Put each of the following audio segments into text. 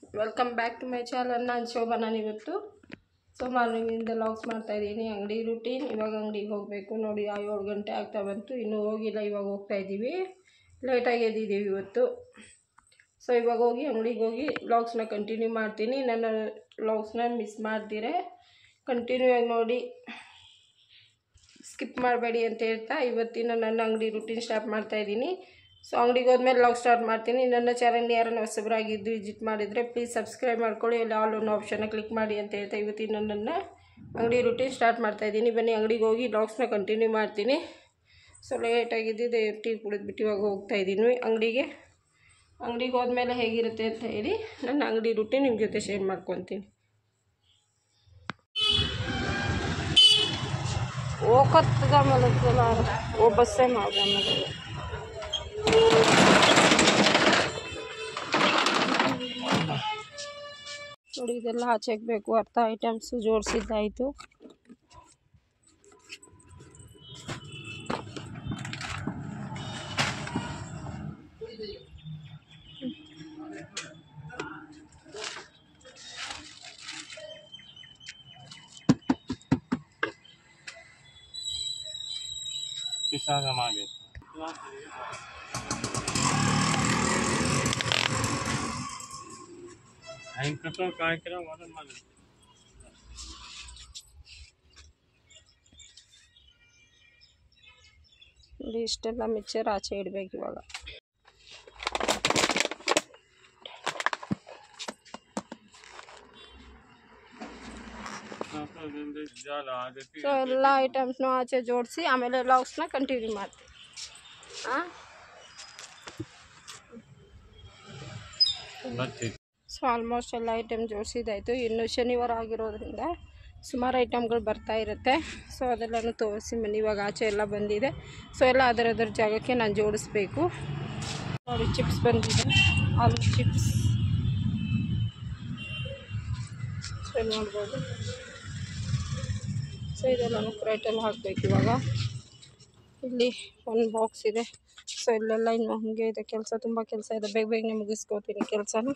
welcome back to my channel ನಾನು ಶೋಭಾ ನಾನು ಇವತ್ತು ಸೊ ಮಾರ್ನಿಂಗಿಂದ ಲಾಗ್ಸ್ ಮಾಡ್ತಾಯಿದ್ದೀನಿ ಅಂಗಡಿ ರೂಟೀನ್ ಇವಾಗ ಅಂಗಡಿಗೆ ಹೋಗಬೇಕು ನೋಡಿ ಆ ಏಳು ಗಂಟೆ ಆಗ್ತಾ ಬಂತು ಇನ್ನೂ ಹೋಗಿಲ್ಲ ಇವಾಗ ಹೋಗ್ತಾ ಇದ್ದೀವಿ ಲೇಟಾಗಿ ಎದ್ದಿದ್ದೀವಿ ಇವತ್ತು ಸೊ ಇವಾಗ ಹೋಗಿ ಅಂಗಡಿಗೆ ಹೋಗಿ ವ್ಲಾಗ್ಸ್ನ ಕಂಟಿನ್ಯೂ ಮಾಡ್ತೀನಿ ನನ್ನ ವ್ಲಾಗ್ಸ್ನ ಮಿಸ್ ಮಾಡ್ತೀರೆ ಕಂಟಿನ್ಯೂ ಆಗಿ ನೋಡಿ ಸ್ಕಿಪ್ ಮಾಡಬೇಡಿ ಅಂತ ಹೇಳ್ತಾ ಇವತ್ತಿನ ನನ್ನ ಅಂಗಡಿ ರೂಟೀನ್ ಸ್ಟಾರ್ಟ್ ಮಾಡ್ತಾಯಿದ್ದೀನಿ ಸೊ ಅಂಗಡಿಗೆ ಹೋದ್ಮೇಲೆ ಲಾಗ್ ಸ್ಟಾರ್ಟ್ ಮಾಡ್ತೀನಿ ನನ್ನ ಚಾನಲ್ ಯಾರನ್ನ ಹೊಸಬರಾಗಿದ್ದು ವಿಸಿಟ್ ಮಾಡಿದರೆ ಪ್ಲೀಸ್ ಸಬ್ಸ್ಕ್ರೈಬ್ ಮಾಡ್ಕೊಳ್ಳಿ ಅಲ್ಲಿ ಆಲ್ ಅನ್ನೋ ಆಪ್ಷನ್ನ ಕ್ಲಿಕ್ ಮಾಡಿ ಅಂತ ಹೇಳ್ತಾ ಇವತ್ತಿನ ನನ್ನ ಅಂಗಡಿ ರೂಟೀನ್ ಸ್ಟಾರ್ಟ್ ಮಾಡ್ತಾಯಿದ್ದೀನಿ ಬನ್ನಿ ಅಂಗಡಿಗೆ ಹೋಗಿ ಲಾಗ್ಸ್ನ ಕಂಟಿನ್ಯೂ ಮಾಡ್ತೀನಿ ಸೊ ಲೇಟಾಗಿದ್ದಿದ್ದು ಟೀ ಕುಡಿದ್ಬಿಟ್ಟು ಇವಾಗ ಹೋಗ್ತಾಯಿದ್ದೀನಿ ಅಂಗಡಿಗೆ ಅಂಗಡಿಗೆ ಹೋದ್ಮೇಲೆ ಹೇಗಿರುತ್ತೆ ಅಂತ ಹೇಳಿ ನನ್ನ ಅಂಗಡಿ ರೂಟೀನ್ ನಿಮ್ಮ ಜೊತೆ ಶೇರ್ ಮಾಡ್ಕೊತೀನಿ ಹೋಗತ್ತದ ಮಲಗ್ತದ ಓ ಬಸ್ಸೇ ಮಾಡ ನೋಡಿ ಇದೆಲ್ಲ ಆಚೆಗೆ ಬೇಕು ಅರ್ಥ ಐಟಮ್ಸು ಜೋಡಿಸಿದ್ದಾಯಿತು पिसागा मागे ಹೆಂಗೆ ಕಾಯ್ಕಿರ ಮೊದಲು ಮಾಡಿ ನೋಡಿ ಇಷ್ಟೆಲ್ಲ ಮಿಕ್ಚರ್ ಆಚೆ ಇಡಬೇಕು ಇವಾಗ ಜಾಲ ಆಗೈತಿ ಸೊ ಎಲ್ಲ ಐಟಮ್ಸ್ನು ಆಚೆ ಜೋಡಿಸಿ ಆಮೇಲೆ ಲಾಗ್ಸ್ನ ಕಂಟಿನ್ಯೂ ಮಾಡ್ತೀವಿ ಹಾಂ ಬರ್ತೀವಿ ಸೊ ಆಲ್ಮೋಸ್ಟ್ ಎಲ್ಲ ಐಟಮ್ ಜೋಡಿಸಿದಾಯಿತು ಇನ್ನು ಶನಿವಾರ ಆಗಿರೋದ್ರಿಂದ ಸುಮಾರು ಐಟಮ್ಗಳು ಬರ್ತಾ ಇರುತ್ತೆ ಸೊ ಅದೆಲ್ಲನೂ ತೋರಿಸಿ ಮನೆ ಇವಾಗ ಆಚೆ ಎಲ್ಲ ಬಂದಿದೆ ಸೊ ಎಲ್ಲ ಅದರದರ ಜಾಗಕ್ಕೆ ನಾನು ಜೋಡಿಸ್ಬೇಕು ನೋಡಿ ಚಿಪ್ಸ್ ಬಂದಿದೆ ಆಲೂ ಚಿಪ್ಸ್ ಸೊ ನೋಡ್ಬೋದು ಸೊ ಇದೆಲ್ಲನೂ ಕ್ರೈಟಲ್ಲಿ ಹಾಕಬೇಕು ಇವಾಗ ಇಲ್ಲಿ ಒಂದು ಬಾಕ್ಸ್ ಇದೆ ಸೊ ಇಲ್ಲೆಲ್ಲ ಇನ್ನು ಹಾಗೆ ಇದೆ ಕೆಲಸ ತುಂಬ ಕೆಲಸ ಇದೆ ಬೇಗ ಬೇಗನೆ ಮುಗಿಸ್ಕೋತೀನಿ ಕೆಲಸನ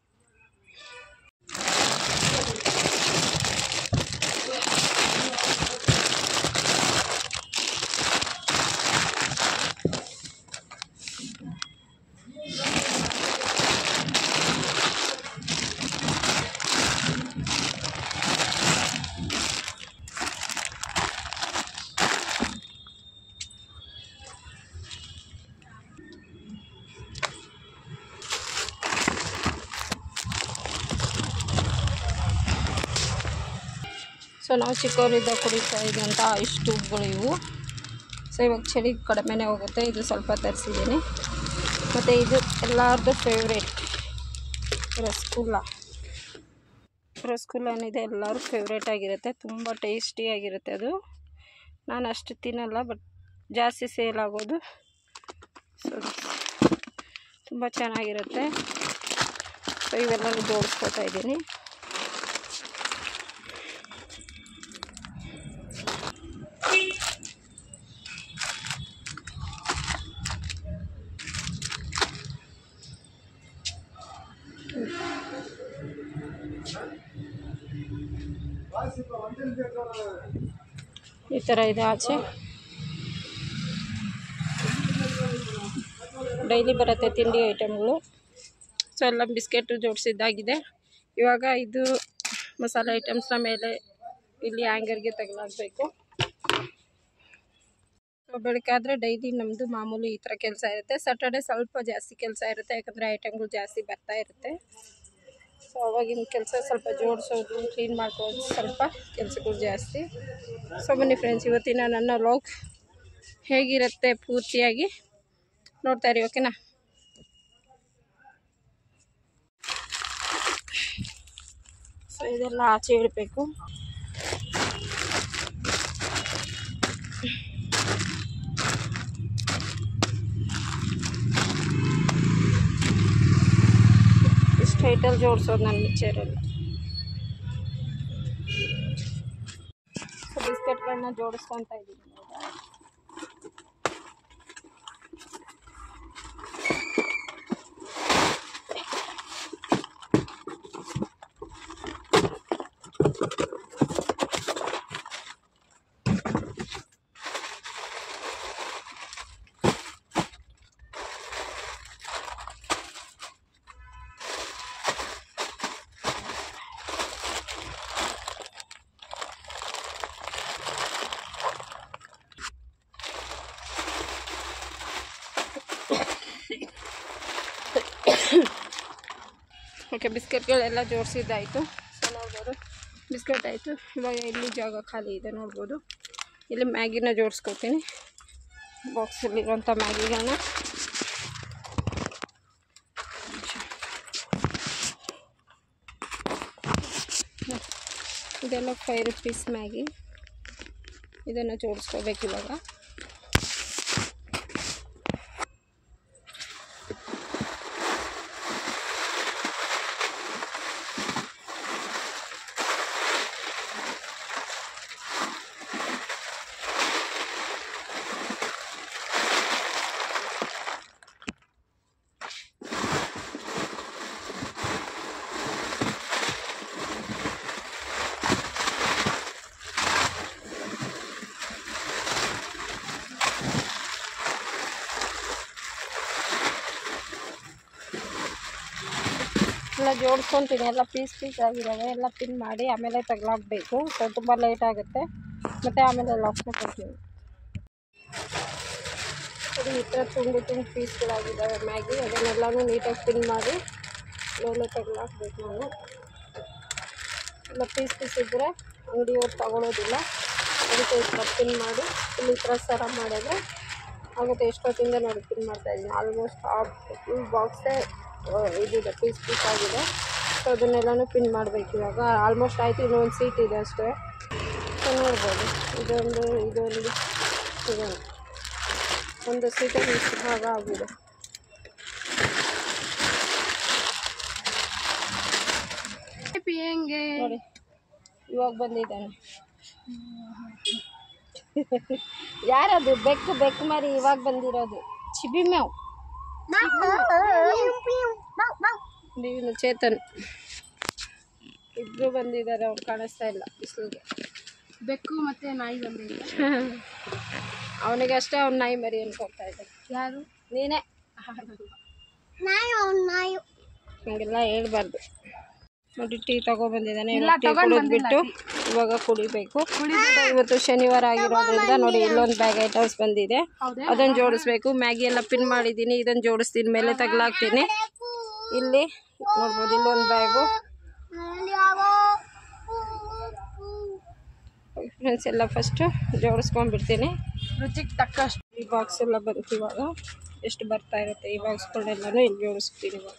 ಸೊ ನಾವು ಚಿಕ್ಕವರಿದ್ದ ಕುಡಿತಾ ಇದ್ದಂಥ ಐಸ್ ಟ್ಯೂಬ್ಗಳು ಇವು ಸೊ ಇವಾಗ ಚಳಿ ಕಡಿಮೆನೇ ಹೋಗುತ್ತೆ ಇದು ಸ್ವಲ್ಪ ತರಿಸಿದ್ದೀನಿ ಮತ್ತು ಇದು ಎಲ್ಲರದ್ದು ಫೇವ್ರೇಟ್ ರಸಗುಲ್ಲ ರಸಗುಲ್ಲ ಏನಿದೆ ಎಲ್ಲರೂ ಫೇವ್ರೇಟ್ ಆಗಿರುತ್ತೆ ತುಂಬ ಟೇಸ್ಟಿಯಾಗಿರುತ್ತೆ ಅದು ನಾನು ಅಷ್ಟು ತಿನ್ನಲ್ಲ ಬಟ್ ಜಾಸ್ತಿ ಸೇಲ್ ಆಗೋದು ಸೊ ತುಂಬ ಚೆನ್ನಾಗಿರುತ್ತೆ ಸೊ ಇವೆಲ್ಲನೂ ಜೋಡಿಸ್ಕೊತಾ ಇದ್ದೀನಿ ಈ ಥರ ಇದೆ ಆಚೆ ಡೈಲಿ ಬರುತ್ತೆ ತಿಂಡಿ ಐಟಮ್ಗಳು ಸೊ ಎಲ್ಲ ಬಿಸ್ಕೆಟು ಜೋಡಿಸಿದ್ದಾಗಿದೆ ಇವಾಗ ಇದು ಮಸಾಲೆ ಐಟಮ್ಸ್ನ ಮೇಲೆ ಇಲ್ಲಿ ಹ್ಯಾಂಗರ್ಗೆ ತೆಗೆದಾಕಬೇಕು ಸೊ ಬೆಳಕಾದ್ರೆ ಡೈಲಿ ನಮ್ಮದು ಮಾಮೂಲಿ ಈ ಥರ ಕೆಲಸ ಇರುತ್ತೆ ಸ್ಯಾಟರ್ಡೆ ಸ್ವಲ್ಪ ಜಾಸ್ತಿ ಕೆಲಸ ಇರುತ್ತೆ ಯಾಕಂದರೆ ಐಟಮ್ಗಳು ಜಾಸ್ತಿ ಬರ್ತಾ ಇರುತ್ತೆ ಸೊ ಅವಾಗಿನ ಕೆಲಸ ಸ್ವಲ್ಪ ಜೋಡಿಸೋದು ಕ್ಲೀನ್ ಮಾಡ್ಕೊಳ್ಳೋದು ಸ್ವಲ್ಪ ಕೆಲಸಗಳು ಜಾಸ್ತಿ ಸೊ ಬನ್ನಿ ಫ್ರೆಂಡ್ಸ್ ಇವತ್ತಿನ ನನ್ನ ವ್ಲಾಗ್ ಹೇಗಿರುತ್ತೆ ಪೂರ್ತಿಯಾಗಿ ನೋಡ್ತಾ ಇರಿ ಓಕೆನಾ ಸೊ ಇದೆಲ್ಲ ಆಚೆ ಇಡಬೇಕು ಇಷ್ಟು ಹೈಟಲ್ಲಿ ಜೋಡಿಸೋದು ನನ್ನ ಮಿಕ್ಚರಲ್ಲಿ ಸೊ ಬಿಸ್ಕೆಟ್ಗಳನ್ನ ಜೋಡಿಸ್ಕೊತಾ ಇದ್ದೀನಿ ಇವಾಗ ಓಕೆ ಬಿಸ್ಕೆಟ್ಗಳೆಲ್ಲ ಜೋಡಿಸಿದ್ದಾಯಿತು ಸೊ ನೋಡ್ಬೋದು ಬಿಸ್ಕೆಟ್ ಆಯಿತು ಇವಾಗ ಇಲ್ಲಿ ಜಾಗ ಖಾಲಿ ಇದೆ ನೋಡ್ಬೋದು ಇಲ್ಲಿ ಮ್ಯಾಗಿನ ಜೋಡಿಸ್ಕೊತೀನಿ ಬಾಕ್ಸಲ್ಲಿರುವಂಥ ಮ್ಯಾಗಿಗಳನ್ನ ಇದೆಲ್ಲ ಫೈವ್ ರುಪೀಸ್ ಮ್ಯಾಗಿ ಇದನ್ನು ಜೋಡಿಸ್ಕೋಬೇಕು ಇವಾಗ ಎಲ್ಲ ಜೋಡಿಸ್ಕೊತೀನಿ ಎಲ್ಲ ಪೀಸ್ ಪೀಸ್ ಆಗಿದ್ದಾವೆ ಎಲ್ಲ ಪಿನ್ ಮಾಡಿ ಆಮೇಲೆ ತಗ್ಲಾಕಬೇಕು ಸೊ ತುಂಬ ಲೇಟ್ ಆಗುತ್ತೆ ಮತ್ತು ಆಮೇಲೆ ಲಾಕ್ ಮಾಡ್ಕೊಳ್ತೀವಿ ಇದು ಈ ಥರ ತುಂಡು ತುಂಡು ಪೀಸ್ಗಳಾಗಿದ್ದಾವೆ ಮ್ಯಾಗಿ ಅದನ್ನೆಲ್ಲನೂ ನೀಟಾಗಿ ಪಿನ್ ಮಾಡಿ ಮೇಲೆ ತಗ್ಲಾಕ್ಬೇಕು ನಾನು ಎಲ್ಲ ಪೀಸ್ ಪೀಸ್ ಇದ್ದರೆ ಅಂಗಡಿಯವ್ರು ತಗೊಳ್ಳೋದಿಲ್ಲ ಅದಕ್ಕೆ ಈ ಥರ ಪಿನ್ ಮಾಡಿ ಇಲ್ಲಿ ಈ ಥರ ಸರ ಮಾಡಿದ್ರೆ ಆಗುತ್ತೆ ಎಷ್ಟೊತ್ತಿಂದ ನೋಡಿ ಪಿನ್ ಮಾಡ್ತಾಯಿದ್ದೀನಿ ಆಲ್ಮೋಸ್ಟ್ ಹಾಫ್ ಫುಲ್ ಬಾಕ್ಸೇ ಇದಿದೆ ಪೀಸ್ ಪೀಸ್ ಆಗಿದೆ ಸೊ ಅದನ್ನೆಲ್ಲನೂ ಪಿನ್ ಮಾಡಬೇಕು ಇವಾಗ ಆಲ್ಮೋಸ್ಟ್ ಆಯಿತು ಇನ್ನೊಂದು ಸೀಟ್ ಇದೆ ಅಷ್ಟೇ ಸೊ ನೋಡ್ಬೋದು ಇದೊಂದು ಇದೊಂದು ಇದೊಂದು ಒಂದು ಸೀಟಲ್ಲಿ ಇಷ್ಟು ಭಾಗ ಆಗಿದೆ ಹೆಂಗೆ ನೋಡಿ ಇವಾಗ ಬಂದಿದ್ದಾನೆ ಯಾರದು ಬೆಕ್ಕು ಬೆಕ್ಕು ಮರಿ ಇವಾಗ ಬಂದಿರೋದು ಚಿಬಿ ಮೇವ್ ಇವನು ಚೇತನ್ ಇಬ್ರು ಬಂದಿದ್ದಾರೆ ಅವ್ರು ಕಾಣಿಸ್ತಾ ಇಲ್ಲ ಬಿಸಿಲಿಗೆ ಬೆಕ್ಕು ಮತ್ತೆ ನಾಯಿ ಬಂದಿದೆ ಅವನಿಗೆ ಅಷ್ಟೇ ಅವ್ನ ನಾಯಿ ಮರಿ ಅನ್ಕೊಳ್ತಾ ಇದ್ದೆ ಯಾರು ನೀನೇ ನಾಯಿ ಅವ್ನು ನಾಯಿ ಹಂಗೆಲ್ಲ ಹೇಳ್ಬಾರ್ದು ನೋಡಿ ಟೀ ತಗೊಬಂದಿದ್ದಾನೆ ಇಲ್ಲ, ಟೀ ತಗೊಂಡ್ ಕುಡಿದ್ಬಿಟ್ಟು ಇವಾಗ ಕುಡಿಬೇಕು So, ಇವತ್ತು ಶನಿವಾರ ಆಗಿರೋದ್ರಿಂದ ನೋಡಿ ಇಲ್ಲೊಂದು ಬ್ಯಾಗ್ ಐಟಮ್ಸ್ ಬಂದಿದೆ ಹೌದಾ ಅದನ್ನ ಜೋಡಿಸ್ಬೇಕು ಮ್ಯಾಗಿ ಎಲ್ಲ ಪಿನ್ ಮಾಡಿದ್ದೀನಿ ಇದನ್ನ ಜೋಡಿಸ್ತೀನಿ ಮೇಲೆ ತಗ್ಲಾಕ್ತೀನಿ ಇಲ್ಲಿ ನೋಡ್ಬೋದು ಇಲ್ಲೊಂದು ಬ್ಯಾಗು ಫ್ರೆಂಡ್ಸ್ ಎಲ್ಲ ಫಸ್ಟು ಜೋಡಿಸ್ಕೊಂಡ್ಬಿಡ್ತೀನಿ ರುಚಿಗೆ ತಕ್ಕಷ್ಟು ಈ ಬಾಕ್ಸ್ ಎಲ್ಲ ಬಂತು ಇವಾಗ ಎಷ್ಟು ಬರ್ತಾ ಇರುತ್ತೆ ಈ ಬಾಕ್ಸ್ಗಳನ್ನೆಲ್ಲನೂ ಇಲ್ಲಿ ಜೋಡಿಸ್ತೀನಿ ಇವಾಗ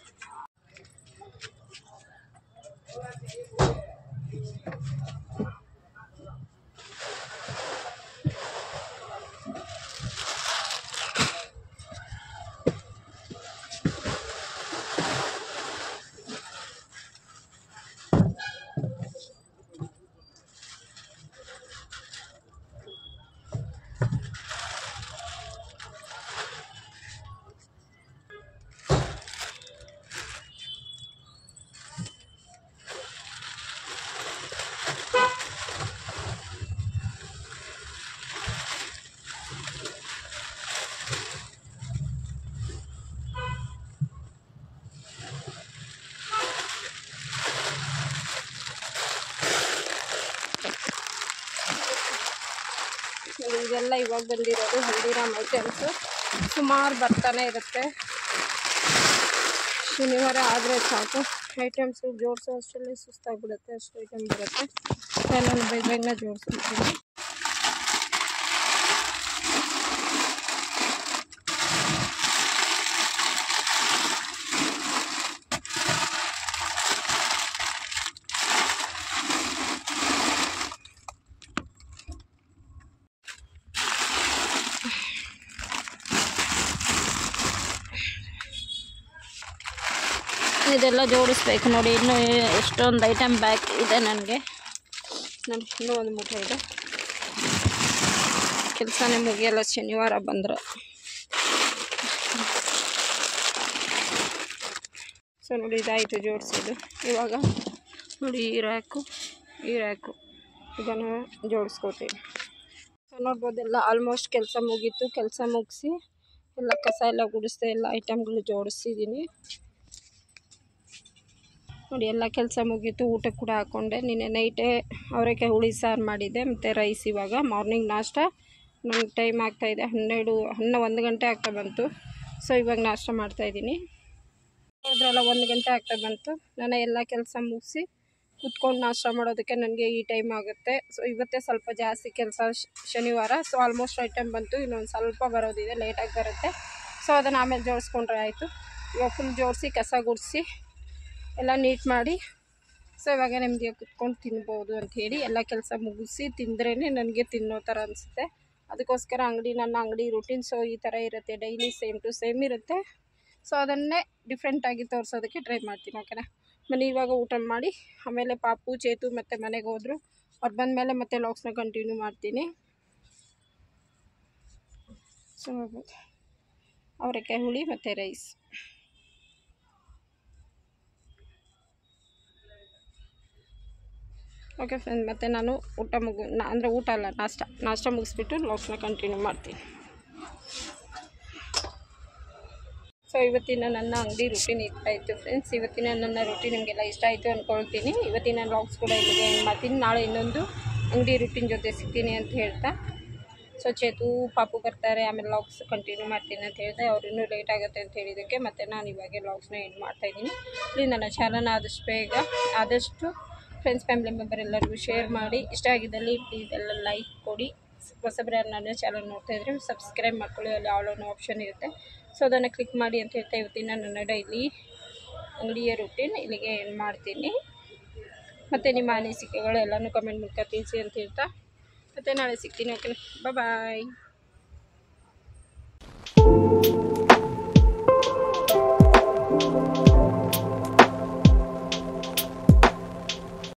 ನೋಡಿ, ಇದೆಲ್ಲ ಇವಾಗ ಬಂದಿರೋದು ಹಲ್ದಿರಾಮ್ ಐಟಮ್ಸು ಸುಮಾರು ಬರ್ತಾನೆ ಇರುತ್ತೆ ಶನಿವಾರ ಆದರೆ ಸಾಕು ಐಟಮ್ಸು ಜೋಡಿಸೋ ಅಷ್ಟರಲ್ಲಿ ಸುಸ್ತಾಗ್ಬಿಡುತ್ತೆ ಅಷ್ಟು ಐಟಮ್ ಬರುತ್ತೆ ನಾನು ಬೇಗ ಬೇಗನೆ ಜೋಡಿಸ್ಬಿಡ್ತೀನಿ ಇದೆಲ್ಲ ಜೋಡಿಸ್ಬೇಕು ನೋಡಿ ಇನ್ನೂ ಎಷ್ಟೊಂದು ಐಟಮ್ ಬ್ಯಾಕ್ ಇದೆ ನನಗೆ ನೋಡಿ ಇನ್ನೂ ಒಂದು ಮೂಟೆ ಇದೆ ಕೆಲಸನೇ ಮುಗಿಯಲ್ಲ ಶನಿವಾರ ಬಂದ್ರೆ ಸೊ ನೋಡಿ ಇದಾಯಿತು ಜೋಡಿಸೋದು ಇವಾಗ ನೋಡಿ ಈ ರ್ಯಾಕು ಈ ರ್ಯಾಕು ಇದನ್ನು ಜೋಡಿಸ್ಕೋತೀವಿ ಸೊ ನೋಡ್ಬೋದು ಎಲ್ಲ ಆಲ್ಮೋಸ್ಟ್ ಕೆಲಸ ಮುಗೀತು ಕೆಲಸ ಮುಗಿಸಿ ಎಲ್ಲ ಕಸ ಎಲ್ಲ ಗುಡಿಸ್ದೆ ಎಲ್ಲ ಐಟಮ್ಗಳು ಜೋಡಿಸಿದ್ದೀನಿ ನೋಡಿ ಎಲ್ಲ ಕೆಲಸ ಮುಗೀತು ಊಟ ಕೂಡ ಹಾಕ್ಕೊಂಡೆ ನಿನ್ನೆ ನೈಟೇ ಅವರೆಕಾಯಿ ಹುಳಿ ಸಾರು ಮಾಡಿದ್ದೆ ಮತ್ತು ರೈಸ್ ಇವಾಗ ಮಾರ್ನಿಂಗ್ ನಾಷ್ಟ ನಂಗೆ ಟೈಮ್ ಆಗ್ತಾಯಿದೆ ಹನ್ನೆರಡು ಹನ್ನ ಒಂದು ಗಂಟೆ ಆಗ್ತಾ ಬಂತು ಸೊ ಇವಾಗ ನಾಷ್ಟ ಮಾಡ್ತಾಯಿದ್ದೀನಿ ನೋಡಿದ್ರಲ್ಲ ಒಂದು ಗಂಟೆ ಆಗ್ತಾ ಬಂತು ನನ್ನ ಎಲ್ಲ ಕೆಲಸ ಮುಗಿಸಿ ಕುತ್ಕೊಂಡು ನಾಷ್ಟ ಮಾಡೋದಕ್ಕೆ ನನಗೆ ಈ ಟೈಮ್ ಆಗುತ್ತೆ ಸೊ ಇವತ್ತೇ ಸ್ವಲ್ಪ ಜಾಸ್ತಿ ಕೆಲಸ ಶನಿವಾರ ಸೊ ಆಲ್ಮೋಸ್ಟ್ ಐಟಮ್ ಬಂತು ಇನ್ನೊಂದು ಸ್ವಲ್ಪ ಬರೋದಿದೆ ಲೇಟಾಗಿ ಬರುತ್ತೆ ಸೊ ಅದನ್ನು ಆಮೇಲೆ ಜೋಡಿಸ್ಕೊಂಡ್ರೆ ಆಯಿತು ಇವಾಗ ಫುಲ್ ಜೋಡಿಸಿ ಕಸ ಗುಡಿಸಿ ಎಲ್ಲ ನೀಟ್ ಮಾಡಿ ಸೊ ಇವಾಗ ನಿಮಗೆ ಕುತ್ಕೊಂಡು ತಿನ್ಬೋದು ಅಂಥೇಳಿ ಎಲ್ಲ ಕೆಲಸ ಮುಗಿಸಿ ತಿಂದ್ರೇ ನನಗೆ ತಿನ್ನೋ ಥರ ಅನಿಸುತ್ತೆ ಅದಕ್ಕೋಸ್ಕರ ಅಂಗಡಿ ನನ್ನ ಅಂಗಡಿ ರೂಟೀನ್ ಸೊ ಈ ಥರ ಇರುತ್ತೆ ಡೈಲಿ ಸೇಮ್ ಟು ಸೇಮ್ ಇರುತ್ತೆ ಸೊ ಅದನ್ನೇ ಡಿಫ್ರೆಂಟಾಗಿ ತೋರಿಸೋದಕ್ಕೆ ಟ್ರೈ ಮಾಡ್ತೀನಿ ಓಕೆನಾ ಮನೆ ಇವಾಗ ಊಟ ಮಾಡಿ ಆಮೇಲೆ ಪಾಪು ಚೇತು ಮತ್ತು ಮನೆಗೆ ಹೋದರು ಅವ್ರು ಬಂದಮೇಲೆ ಮತ್ತೆ ಲಾಗ್ಸ್ನ ಕಂಟಿನ್ಯೂ ಮಾಡ್ತೀನಿ ಸೊ ಅವರೆಕಾಯಿ ಹುಳಿ ಮತ್ತು ರೈಸ್ ಓಕೆ ಫ್ರೆಂಡ್ ಮತ್ತು ನಾನು ಊಟ ಮುಗು ನಾ- ಅಂದರೆ ಊಟ ಅಲ್ಲ ನಾಷ್ಟ ನಾಷ್ಟ ಮುಗಿಸ್ಬಿಟ್ಟು ಲಾಗ್ಸ್ನ ಕಂಟಿನ್ಯೂ ಮಾಡ್ತೀನಿ ಸೊ ಇವತ್ತಿನ ನನ್ನ ಅಂಗಡಿ ರುಟೀನ್ ಇಷ್ಟ ಆಯಿತು ಫ್ರೆಂಡ್ಸ್ ಇವತ್ತಿನ ನನ್ನ ರುಟೀನ್ ನಿಮಗೆಲ್ಲ ಇಷ್ಟ ಆಯಿತು ಅಂದ್ಕೊಳ್ತೀನಿ ಇವತ್ತಿನ ಲಾಗ್ಸ್ ಕೂಡ ಇಲ್ಲಿಗೆ ಏನು ಮಾಡ್ತೀನಿ ನಾಳೆ ಇನ್ನೊಂದು ಅಂಗಡಿ ರುಟೀನ್ ಜೊತೆ ಸಿಗ್ತೀನಿ ಅಂತ ಹೇಳ್ತಾ ಸೊ ಚೇತು ಪಾಪು ಬರ್ತಾರೆ ಆಮೇಲೆ ಲಾಗ್ಸ್ ಕಂಟಿನ್ಯೂ ಮಾಡ್ತೀನಿ ಅಂತ ಹೇಳಿದೆ ಅವ್ರು ಇನ್ನೂ ಲೇಟ್ ಆಗುತ್ತೆ ಅಂತ ಹೇಳಿದ್ದಕ್ಕೆ ಮತ್ತು ನಾನು ಇವಾಗ ಲಾಗ್ಸ್ನ ಎಂಡ್ ಮಾಡ್ತಾಯಿದ್ದೀನಿ ಪ್ಲೀಸ್ ನನ್ನ ಚಾನಲ್ನ ಆದಷ್ಟು ಬೇಗ ಆದಷ್ಟು ಫ್ರೆಂಡ್ಸ್ ಫ್ಯಾಮಿಲಿ ಮೆಂಬರ್ ಎಲ್ಲರಿಗೂ ಶೇರ್ ಮಾಡಿ ಇಷ್ಟ ಆಗಿದ್ದಲ್ಲಿ ಪ್ಲೀಸ್ ಎಲ್ಲ ಲೈಕ್ ಕೊಡಿ ಹೊಸಬ್ರು ಯಾರು ನನ್ನ ಚಾನಲ್ ನೋಡ್ತಾ ಇದ್ರೆ ಸಬ್ಸ್ಕ್ರೈಬ್ ಮಾಡ್ಕೊಳ್ಳಿ ಅಲ್ಲಿ ಆಲ್ ಅನ್ನೋ ಆಪ್ಷನ್ ಇರುತ್ತೆ ಸೊ ಅದನ್ನು ಕ್ಲಿಕ್ ಮಾಡಿ ಅಂತ ಹೇಳ್ತಾ ಇವತ್ತಿನ ನನ್ನ ಡೈಲಿ ಅಂಗಡಿಯ ರೂಟೀನ್ ಇಲ್ಲಿಗೆ ಏನು ಮಾಡ್ತೀನಿ ಮತ್ತು ನಿಮ್ಮ ಅನಿಸಿಕೆಗಳು ಎಲ್ಲನೂ ಕಮೆಂಟ್ ಮೂಲಕ ತಿಳಿಸಿ ಅಂತ ಹೇಳ್ತಾ ಮತ್ತು ನಾಳೆ ಸಿಗ್ತೀನಿ ಓಕೆ ಬಾಯ್